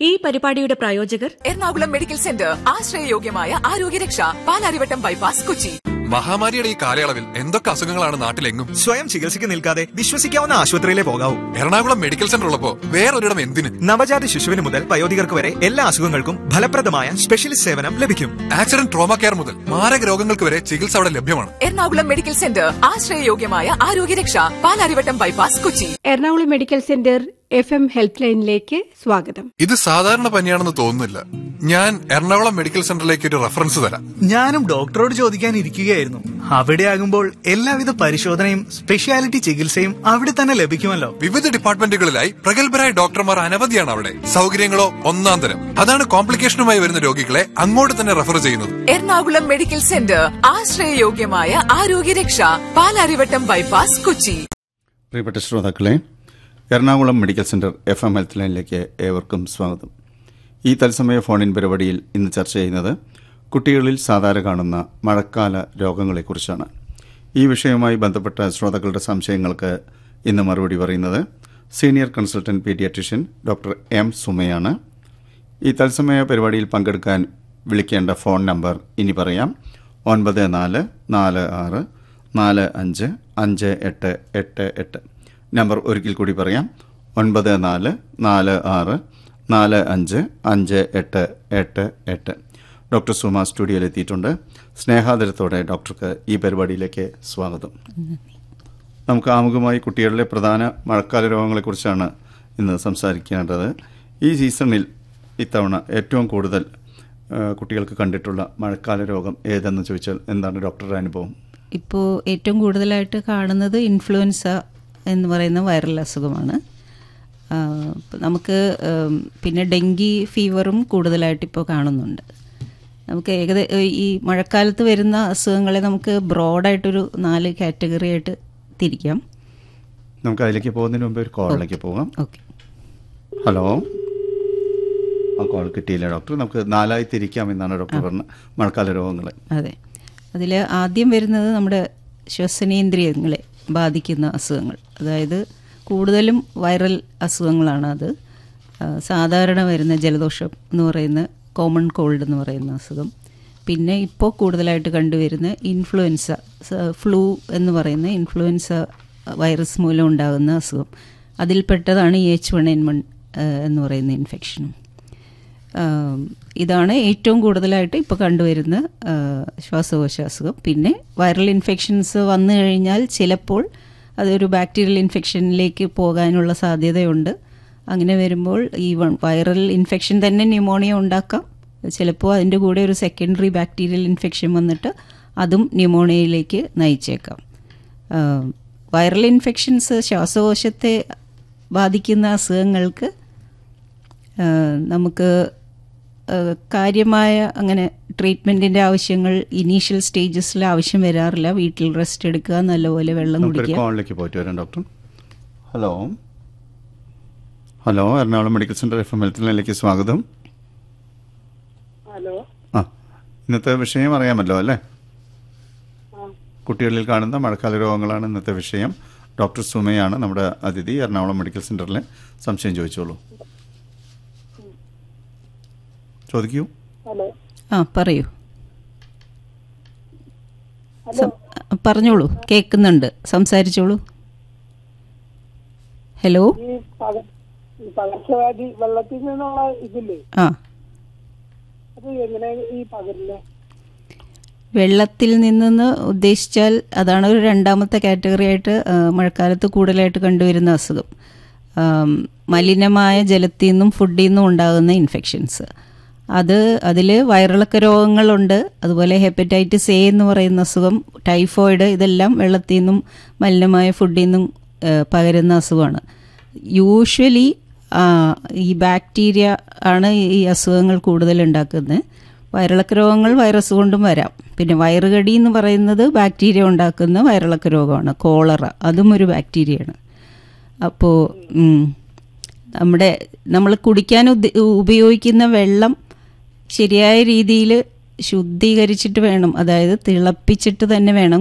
ഈ പരിപാടിയുടെ പ്രായോജകർ എറണാകുളം മെഡിക്കൽ സെന്റർ ആശ്രയയോഗ്യമായ ആരോഗ്യരക്ഷ പാലാരിവട്ടം ബൈപ്പാസ് കൊച്ചി മഹാമാരിയുടെ ഈ കാലയളവിൽ എന്തൊക്കെ അസുഖങ്ങളാണ് നാട്ടിലെങ്ങും സ്വയം ചികിത്സയ്ക്ക് നിൽക്കാതെ വിശ്വസിക്കാവുന്ന ആശുപത്രിയിലെ പോകാവൂ എറണാകുളം മെഡിക്കൽ സെന്റർ ഉള്ളപ്പോ വേറൊരിടം എന്തിന് നവജാത ശിശുവിന് മുതൽ വയോധികർക്ക് വരെ എല്ലാ അസുഖങ്ങൾക്കും ഫലപ്രദമായ സ്പെഷ്യലിസ്റ്റ് സേവനം ലഭിക്കും ആക്സിഡന്റ് ട്രോമ കെയർ മുതൽ മാരക രോഗങ്ങൾക്ക് വരെ ചികിത്സ അവിടെ ലഭ്യമാണ് എറണാകുളം മെഡിക്കൽ സെന്റർ ആശ്രയയോഗ്യമായ ആരോഗ്യരക്ഷ Palarivattom bypass Kochi Ernakulam medical centre F M health ലൈനിലേക്ക് സ്വാഗതം ഇത് സാധാരണ പനിയാണെന്ന് തോന്നുന്നില്ല ഞാൻ എറണാകുളം മെഡിക്കൽ സെന്ററിലേക്ക് ഒരു റെഫറൻസ് തരാം ഞാനും ഡോക്ടറോട് ചോദിക്കാൻ ഇരിക്കുകയായിരുന്നു അവിടെ ആകുമ്പോൾ എല്ലാവിധ പരിശോധനയും സ്പെഷ്യാലിറ്റി ചികിത്സയും അവിടെ തന്നെ ലഭിക്കുമല്ലോ വിവിധ ഡിപ്പാർട്ട്മെന്റുകളിലായി പ്രഗത്ഭരായ ഡോക്ടർമാർ അനവധിയാണ് അവിടെ സൗകര്യങ്ങളോ ഒന്നാം തരം അതാണ് കോംപ്ലിക്കേഷനുമായി വരുന്ന രോഗികളെ അങ്ങോട്ട് തന്നെ റെഫർ ചെയ്യുന്നത് എറണാകുളം മെഡിക്കൽ സെന്റർ ആശ്രയയോഗ്യമായ ആരോഗ്യരക്ഷ പാലാരിവട്ടം ബൈപ്പാസ് കൊച്ചി പ്രിയപ്പെട്ട ശ്രോതാക്കളെ Ernakulam medical centre F M health ലൈനിലേക്ക് ഏവർക്കും സ്വാഗതം ഈ തത്സമയ ഫോണിൻ പരിപാടിയിൽ ഇന്ന് ചർച്ച ചെയ്യുന്നത് കുട്ടികളിൽ സാധാരണ കാണുന്ന മഴക്കാല രോഗങ്ങളെക്കുറിച്ചാണ് ഈ വിഷയവുമായി ബന്ധപ്പെട്ട ശ്രോതാക്കളുടെ സംശയങ്ങൾക്ക് ഇന്ന് മറുപടി പറയുന്നത് senior consultant paediatrician doctor M സുമയാണ് ഈ തത്സമയ പരിപാടിയിൽ പങ്കെടുക്കാൻ വിളിക്കേണ്ട ഫോൺ നമ്പർ ഇനി പറയാം ഒൻപത് നാല് നാല് ആറ് നാല് അഞ്ച് അഞ്ച് എട്ട് എട്ട് എട്ട് നമ്പർ ഒരിക്കൽ കൂടി പറയാം ഒൻപത് നാല് നാല് ആറ് നാല് അഞ്ച് അഞ്ച് എട്ട് എട്ട് എട്ട് ഡോക്ടർ സുമ സ്റ്റുഡിയോയിൽ എത്തിയിട്ടുണ്ട് സ്നേഹാദരത്തോടെ ഡോക്ടർക്ക് ഈ പരിപാടിയിലേക്ക് സ്വാഗതം നമുക്ക് ആമുഖമായി കുട്ടികളിലെ പ്രധാന മഴക്കാല രോഗങ്ങളെക്കുറിച്ചാണ് ഇന്ന് സംസാരിക്കേണ്ടത് ഈ സീസണിൽ ഇത്തവണ ഏറ്റവും കൂടുതൽ ആ, കുട്ടികൾക്ക് കണ്ടിട്ടുള്ള മഴക്കാല രോഗം ഏതെന്ന് ചോദിച്ചാൽ എന്താണ് ഡോക്ടറുടെ അനുഭവം ഇപ്പോൾ ഏറ്റവും കൂടുതലായിട്ട് കാണുന്നത് ഇൻഫ്ലുവൻസ എന്ന് പറയുന്ന വൈറൽ അസുഖമാണ് ആ, ഇപ്പൊ നമുക്ക് ഉം, പിന്നെ ഡെങ്കി ഫീവറും കൂടുതലായിട്ട് ഇപ്പോൾ കാണുന്നുണ്ട് നമുക്ക് ഏകദേശം ഈ മഴക്കാലത്ത് വരുന്ന അസുഖങ്ങളെ നമുക്ക് ബ്രോഡായിട്ടൊരു നാല് കാറ്റഗറി ആയിട്ട് തിരിക്കാം നമുക്ക് അതിലേക്ക് പോകുന്നതിന് മുമ്പ് ഒരു കോളിലേക്ക് പോകാം ഓക്കെ ഹലോ ആ കോൾ കിട്ടിയില്ല ഡോക്ടർ നമുക്ക് നാലായി തിരിക്കാം എന്നാണ് ഡോക്ടർ പറഞ്ഞ മഴക്കാല രോഗങ്ങളെ അതെ അതിൽ ആദ്യം വരുന്നത് നമ്മുടെ ശ്വസനേന്ദ്രിയങ്ങളെ ബാധിക്കുന്ന അസുഖങ്ങൾ അതായത് കൂടുതലും വൈറൽ അസുഖങ്ങളാണ് അത് ആ, സാധാരണ വരുന്ന ജലദോഷം എന്ന് പറയുന്ന കോമൺ കോൾഡ് എന്ന് പറയുന്ന അസുഖം പിന്നെ ഇപ്പോൾ കൂടുതലായിട്ട് കണ്ടുവരുന്ന ഇൻഫ്ലുവൻസ ഫ്ലൂ എന്ന് പറയുന്ന ഇൻഫ്ലുവൻസ വൈറസ് മൂലം ഉണ്ടാകുന്ന അസുഖം അതിൽപ്പെട്ടതാണ് ഈ എച്ച് വൺ എൻ വൺ എന്ന് പറയുന്ന ഇൻഫെക്ഷനും ആം, ഇതാണ് ഏറ്റവും കൂടുതലായിട്ട് ഇപ്പോൾ കണ്ടുവരുന്ന ആ, ശ്വാസകോശ അസുഖം പിന്നെ വൈറൽ ഇൻഫെക്ഷൻസ് വന്നു കഴിഞ്ഞാൽ ചിലപ്പോൾ അതൊരു ബാക്ടീരിയൽ ഇൻഫെക്ഷനിലേക്ക് പോകാനുള്ള സാധ്യതയുണ്ട് അങ്ങനെ വരുമ്പോൾ ഈ വൺ- വൈറൽ ഇൻഫെക്ഷൻ തന്നെ ന്യൂമോണിയ ഉണ്ടാക്കാം ചിലപ്പോൾ അതിൻ്റെ കൂടെ ഒരു സെക്കൻഡറി ബാക്ടീരിയൽ ഇൻഫെക്ഷൻ വന്നിട്ട് അതും ന്യൂമോണിയയിലേക്ക് നയിച്ചേക്കാം ആം, വൈറൽ ഇൻഫെക്ഷൻസ് ശ്വാസകോശത്തെ ബാധിക്കുന്ന അസുഖങ്ങൾക്ക് ആ, നമുക്ക് ആ, കാര്യമായ അങ്ങനെ ട്രീറ്റ്മെൻറ്റിൻ്റെ ആവശ്യങ്ങൾ ഇനീഷ്യൽ സ്റ്റേജസിൽ ആവശ്യം വരാറില്ല വീട്ടിൽ റെസ്റ്റ് എടുക്കുക നല്ലപോലെ വെള്ളം നമുക്കൊരു കുടിക്കുക കോളിലേക്ക് പോയിട്ട് വരാം doctor hello hello Ernakulam medical centre F M health ലൈനിലേക്ക് സ്വാഗതം ഹലോ ആ ഇന്നത്തെ വിഷയം അറിയാമല്ലോ അല്ലേ കുട്ടികളിൽ കാണുന്ന മഴക്കാല രോഗങ്ങളാണ് ഇന്നത്തെ വിഷയം ഡോക്ടർ സുമയാണ് നമ്മുടെ അതിഥി എറണാകുളം മെഡിക്കൽ സെന്ററിലെ സംശയം ചോദിച്ചോളൂ ചോദിക്കൂ ഹലോ ആ പറയൂ സം- പറഞ്ഞോളൂ കേൾക്കുന്നുണ്ട് സംസാരിച്ചോളൂ ഹലോ ഈ പക- ഈ പകർച്ചവ്യാധി വെള്ളത്തിൽ നിന്നുള്ള ഇതില്ലേ ആ അത് എങ്ങനെ ഈ പകരില്ലേ വെള്ളത്തിൽ നിന്നെന്ന് ഉദ്ദേശിച്ചാൽ അതാണ് ഒരു രണ്ടാമത്തെ കാറ്റഗറി ആയിട്ട് ആ, മഴക്കാലത്ത് കൂടുതലായിട്ട് കണ്ടുവരുന്ന അസുഖം ആം, മലിനമായ ജലത്തിൽ നിന്നും ഫുഡിൽ നിന്നും ഉണ്ടാകുന്ന ഇൻഫെക്ഷൻസ് അത് അതിൽ വയറിളക്ക രോഗങ്ങളുണ്ട് അതുപോലെ ഹെപ്പറ്റൈറ്റിസ് എ എന്ന് പറയുന്ന അസുഖം ടൈഫോയിഡ് ഇതെല്ലാം വെള്ളത്തിൽ നിന്നും മലിനമായ ഫുഡിൽ നിന്നും ആ, പകരുന്ന അസുഖമാണ് യൂഷ്വലി ഈ ബാക്ടീരിയ ആണ് ഈ അസുഖങ്ങൾ കൂടുതൽ ഉണ്ടാക്കുന്നത് വയറിളക്ക രോഗങ്ങൾ വൈറസ് കൊണ്ടും വരാം പിന്നെ വയറുകടി എന്ന് പറയുന്നത് ബാക്ടീരിയ ഉണ്ടാക്കുന്ന വയറിളക്ക രോഗമാണ് കോളറ അതും ഒരു ബാക്ടീരിയയാണ് അപ്പോൾ നമ്മുടെ നമ്മൾ കുടിക്കാൻ ഉദ്ദ- ഉപയോഗിക്കുന്ന വെള്ളം ശരിയായ രീതിയിൽ ശുദ്ധീകരിച്ചിട്ട് വേണം അതായത് തിളപ്പിച്ചിട്ട് തന്നെ വേണം